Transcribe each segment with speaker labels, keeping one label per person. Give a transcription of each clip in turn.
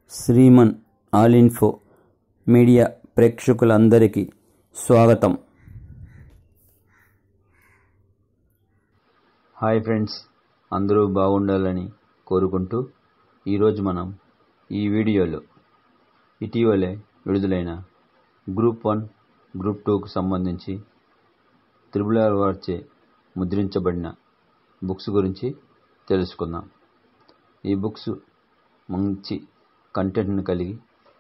Speaker 1: శ్రీమన్ all info media ప్రేక్షకులందరికీ స్వాగతం హాయ్ ఫ్రెండ్స్ అందరూ బాగుండాలని కోరుకుంటూ ఈరోజు మనం ఈ వీడియోలో ఇటీవలే విడుదలైన గ్రూప్ వన్ గ్రూప్ టూకు సంబంధించి త్రిబుల్ ఆర్ వారిచే ముద్రించబడిన బుక్స్ గురించి తెలుసుకుందాం ఈ బుక్స్ మంచి కంటెంట్ను కలిగి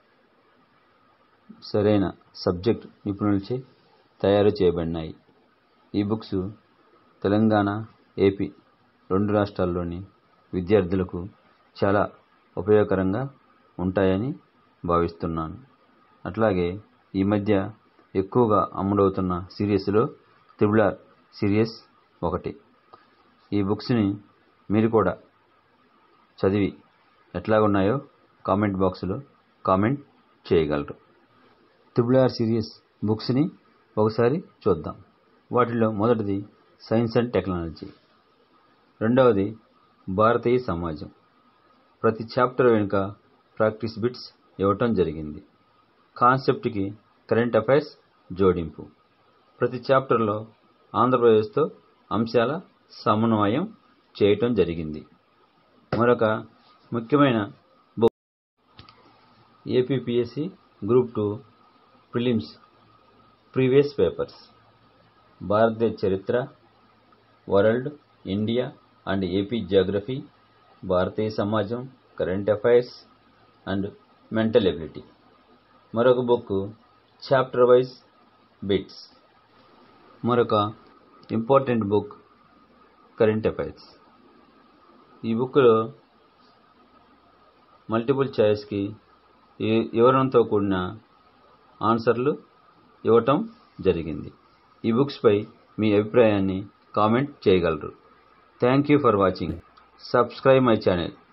Speaker 1: సరైన సబ్జెక్ట్ నిపుణులచే తయారు చేయబడినాయి ఈ బుక్స్ తెలంగాణ ఏపీ రెండు రాష్ట్రాల్లోని విద్యార్థులకు చాలా ఉపయోగకరంగా ఉంటాయని భావిస్తున్నాను అట్లాగే ఈ మధ్య ఎక్కువగా అమ్ముడవుతున్న సిరీస్లో త్రిబులార్ సిరీస్ ఒకటి ఈ బుక్స్ని మీరు కూడా చదివి ఎట్లాగున్నాయో కామెంట్ బాక్స్లో కామెంట్ చేయగలరు త్రిబుల్ ఆర్ సిరీస్ బుక్స్ని ఒకసారి చూద్దాం వాటిలో మొదటిది సైన్స్ అండ్ టెక్నాలజీ రెండవది భారతీయ సమాజం ప్రతి చాప్టర్ వెనుక ప్రాక్టీస్ బిట్స్ ఇవ్వటం జరిగింది కాన్సెప్ట్కి కరెంట్ అఫైర్స్ జోడింపు ప్రతి చాప్టర్లో ఆంధ్రప్రదేశ్తో అంశాల సమన్వయం చేయటం జరిగింది మరొక ముఖ్యమైన book APPSC group two prelims previous papers భారతదేశ చరిత్ర world India and AP geography భారతీయ సమాజం current affairs and mental ability మరొక బుక్ చాప్టర్ వైజ్ బిట్స్ మరొక ఇంపార్టెంట్ బుక్ కరెంట్ అఫైర్స్ ఈ బుక్లో మల్టిపుల్ చాయిస్కి వివరణతో కూడిన ఆన్సర్లు ఇవ్వటం జరిగింది ఈ బుక్స్పై మీ అభిప్రాయాన్ని కామెంట్ చేయగలరు thank you for watching subscribe my channel